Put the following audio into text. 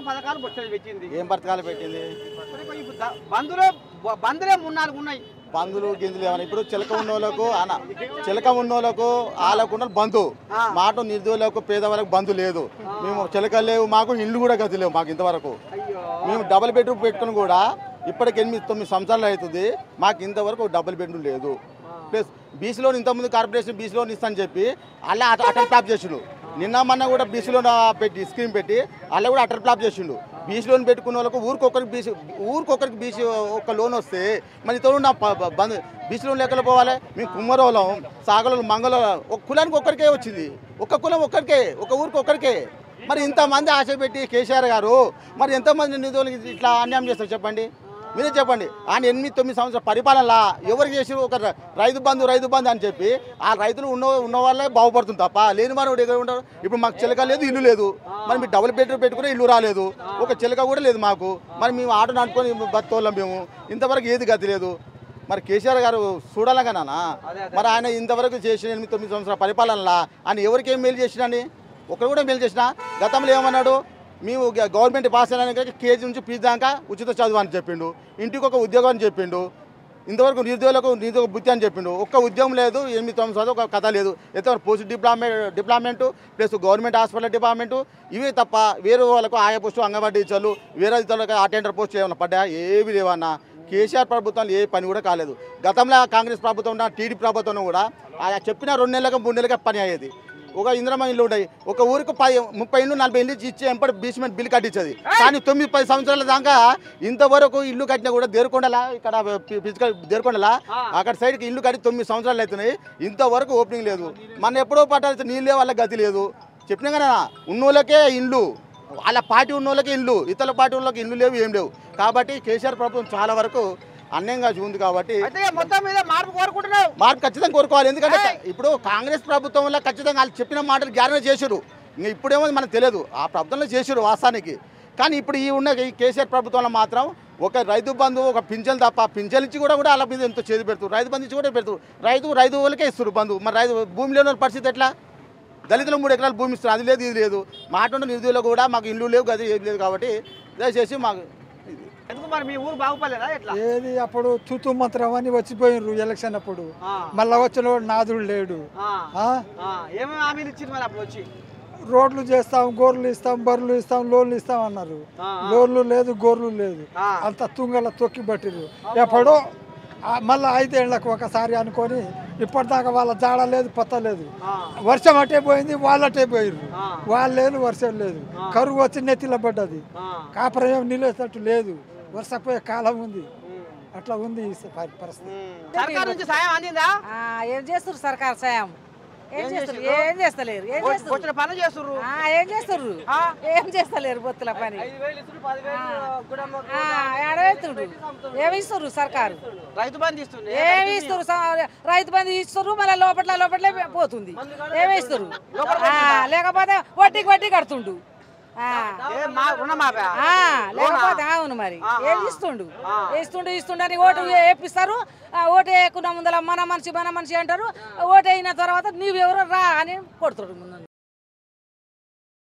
పథకాలు బొచ్చలు పెట్టింది ఏం పథకాలు పెట్టింది మరి ఇప్పుడు ఈ ద- బంధులే బ- బంధులే మూడు నాలుగు ఉన్నాయి బంధులు గింజలు ఏమైనా ఇప్పుడు చిలక ఉన్నోళ్ళకు అన చిలక ఉన్నోళ్ళకు వాళ్ళకు బంధు ఆ. మాట నిర్దోళ్ళకు పేదవాళ్ళకు బంధు లేదు మేము చిలక లేవు మాకు ఇల్లు కూడా గతి లేవు మాకు ఇంతవరకు అయ్యో మేము డబుల్ బెడ్రూమ్ పెట్టుకుని కూడా ఇప్పటికి ఎనిమిది తొమ్మిది సంవత్సరాలు అవుతుంది మాకు ఇంతవరకు డబుల్ బెడ్రూమ్ లేదు ప్లస్ బీసీ లోన్ ఇంతకుముందు కార్పొరేషన్ బీసీ లోన్ ఇస్తాను చెప్పి అలా అట అటర్ ఫ్లాప్ చేసిండు నిన్న మొన్న కూడా బీసీ లోన్ పెట్టి స్కీమ్ పెట్టి అలా కూడా అటర్ ఫ్లాప్ చేసిండు బీసీ లోన్ పెట్టుకున్న వాళ్ళకు ఊరికొకరికి బీసీ ఊరికొకరికి బీసీ ఒక లోన్ వస్తే మరి ఇతరులు నా ప- ప- బంద్ బీసీ లోన్ లెక్కలు పోవాలి మేము కుమ్మరోళం సాగలు మంగళ ఒక కులానికి ఒక్కరికే వచ్చింది ఒక కులం ఒక్కరికే ఒక ఊరికి ఒక్కరికే మరి ఇంతమంది ఆశ పెట్టి కేసీఆర్ గారు మరి ఎంతమంది నిధులకి ఇట్లా అన్యాయం చేస్తారు చెప్పండి మీరే చెప్పండి ఆయన ఎనిమిది తొమ్మిది సంవత్సరాల పరిపాలనలా ఎవరు చేసి ఒక ర- రైతు బంధు రైతు బంధు అని చెప్పి ఆ రైతులు ఉన్న ఉన్న వాళ్ళే బాగుపడుతుంది తప్ప లేని వారు ఎక్కడ ఉంటారు ఇప్పుడు మాకు చిలక లేదు ఇల్లు లేదు మరి మీరు డబుల్ బెడ్రూమ్ పెట్టుకుని ఇల్లు రాలేదు ఒక చిలక కూడా లేదు మాకు మరి మేము ఆటో నడుపుకొని బతోళ్ళం మేము ఇంతవరకు ఏది గతి లేదు మరి కేసీఆర్ గారు చూడాలగా నాన్న మరి ఆయన ఇంతవరకు చేసిన ఎనిమిది తొమ్మిది సంవత్సరాల పరిపాలనలా ఆయన ఎవరికి ఏం మేలు చేసినని ఒకరు కూడా మేలు చేసిన గతంలో ఏమన్నాడు మేము గ- గవర్నమెంట్ పాస్ అయినాక కేజీ నుంచి పీజీ దాకా ఉచిత చదువు అని చెప్పిండు ఇంటికి ఒక ఉద్యోగం అని చెప్పిండు ఇంతవరకు నిరుద్యోగులకు నిరుద్యోగ బుద్ధి అని చెప్పిండు ఒక్క ఉద్యోగం లేదు ఎనిమిది తొమ్మిది సంవత్సరాలు ఒక కథ లేదు ఎంత పోస్ట్ డిప్లామెంట్ డిప్లామెంట్ ప్లస్ గవర్నమెంట్ హాస్పిటల్ డిపార్ట్మెంట్ ఇవే తప్ప వేరే వాళ్ళకు ఆయా పోస్టు అంగన్వాడీ టీచర్లు వేరే ఇతరులకు అటెండర్ పోస్ట్ ఏమైనా పడ్డా ఏవి లేవన్నా కేసీఆర్ ప్రభుత్వంలో ఏ పని కూడా కాలేదు గతంలో కాంగ్రెస్ ప్రభుత్వం ఉన్న టీడీ ప్రభుత్వం కూడా ఆ చెప్పిన రెండు నెలలకు మూడు నెలలకు పని అయ్యేది ఒక ఇంద్రమ ఇల్లు ఉన్నాయి ఒక ఊరికి పది ముప్పై ఇల్లు నలభై ఇల్లు ఇచ్చి ఎంపటి బీస్మెంట్ బిల్ కట్టించేది కానీ తొమ్మిది పది సంవత్సరాల దాకా ఇంతవరకు ఇల్లు కట్టినా కూడా దేరుకొండలా ఇక్కడ ఫిజికల్ దేరుకొండలా అక్కడ సైడ్కి ఇల్లు కట్టి తొమ్మిది సంవత్సరాలు అవుతున్నాయి ఇంతవరకు ఓపెనింగ్ లేదు మన ఎప్పుడో పట్టాల్సిన నీళ్ళే వాళ్ళకి గతి లేదు చెప్పినా కదా ఉన్నోళ్ళకే ఇల్లు వాళ్ళ పార్టీ ఉన్నోళ్ళకి ఇల్లు ఇతర పార్టీ వాళ్ళకి ఇల్లు లేవు ఏం లేవు కాబట్టి కేసీఆర్ ప్రభుత్వం చాలా వరకు అన్యంగా ఉంది కాబట్టి అయితే ఇక మొత్తం మీద మార్పు కోరుకుంటున్నావు మార్పు ఖచ్చితంగా కోరుకోవాలి ఎందుకంటే ఇప్పుడు కాంగ్రెస్ ప్రభుత్వం వల్ల ఖచ్చితంగా వాళ్ళు చెప్పిన మాటలు గ్యారెంటీ చేశారు ఇంకా ఇప్పుడేమో మనకు తెలియదు ఆ ప్రభుత్వంలో చేశారు వాస్తవానికి కానీ ఇప్పుడు ఈ ఉన్న ఈ కేసీఆర్ ప్రభుత్వంలో మాత్రం ఒక రైతు బంధు ఒక పింఛన్ తప్ప పింఛన్ ఇచ్చి కూడా కూడా వాళ్ళ మీద ఎంతో చేతి పెడుతారు రైతు బంధు ఇచ్చి కూడా పెడతారు రైతు రైతు వాళ్ళకే ఇస్తారు బంధు మరి రైతు భూమి లేని వాళ్ళ పరిస్థితి ఎట్లా దళితులు మూడు ఎకరాలు భూమి ఇస్తారు అది లేదు ఇది లేదు మాట ఉన్న నిధులు కూడా మాకు ఇల్లు లేవు గది ఏది లేదు కాబట్టి దయచేసి మాకు ఇది. ఎందుకు మరి మీ ఊరు బాగుపడలేదా ఎట్లా ఏది అప్పుడు తూతు మంత్రం అని వచ్చిపోయినరు ఎలక్షన్ అప్పుడు ఆ, మళ్ళా వచ్చిన వాడు నాదుడు లేడు ఆ, ఆ? ఆ, ఏమేమి హామీలు ఇచ్చింది మరి అప్పుడు వచ్చి రోడ్లు చేస్తాం గోర్లు ఇస్తాం బర్రెలు ఇస్తాం లోన్లు ఇస్తాం అన్నారు ఆ, ఆ. లోన్లు లేదు గోర్లు లేదు ఆ. అంత తుంగల తొక్కి పట్టిరు ఎప్పుడో ఆ మళ్ళా ఐదేళ్లకు ఒకసారి అనుకొని ఇప్పటిదాకా వాళ్ళ జాడ లేదు పత్త లేదు ఆ, వర్షం అటే పోయింది వాళ్ళటే పోయిర్రు ఆ. వాళ్ళు లేదు వర్షం లేదు కరువు వచ్చి నెత్తిలో పడ్డది ఆ, కాపురం నిలేటట్టు లేదు వర్షపోయే కాలం ఉంది ఉమ్, అట్లా ఉంది ఈ పరి- పరిస్థితి ఉమ్. సర్కార్ నుంచి సాయం అందిందా ఆ, ఏం చేస్తారు సర్కార్ సాయం ఏం ఏం చేస్తారు చేసిర్రు? ఏం చేస్తలేరు ఏం చేస్తారు వచ్చిన పనులు చేస్తుర్రు ఆ, ఏం చేస్తారు ఆ? ఏం చేస్తలేరు బొత్తుల పని ఏడవేస్తుడు ఏమి ఇస్తారు సర్కారు రైతు బంధు ఇస్తుంది ఏమి ఇస్తారు స- రైతు బంధు ఇస్తారు మళ్ళీ లోపట్ల లోపట్లే పోతుంది ఏమి ఇస్తారు ఆ, లేకపోతే వడ్డీకి వడ్డీ కడుతుండు ఆ. ఏ, మా రుణమాఫీ ఆ, లేకపోతే అవును మరి ఏం ఇస్తుండు ఇస్తుండు ఇస్తుండు అని ఓటు వేపిస్తారు ఆ ఓటు వేయకుండా ముందర మన మనిషి మన మనిషి అంటారు ఓటు అయిన తర్వాత నీవెవరు రా అని కొడుతాడు ముందు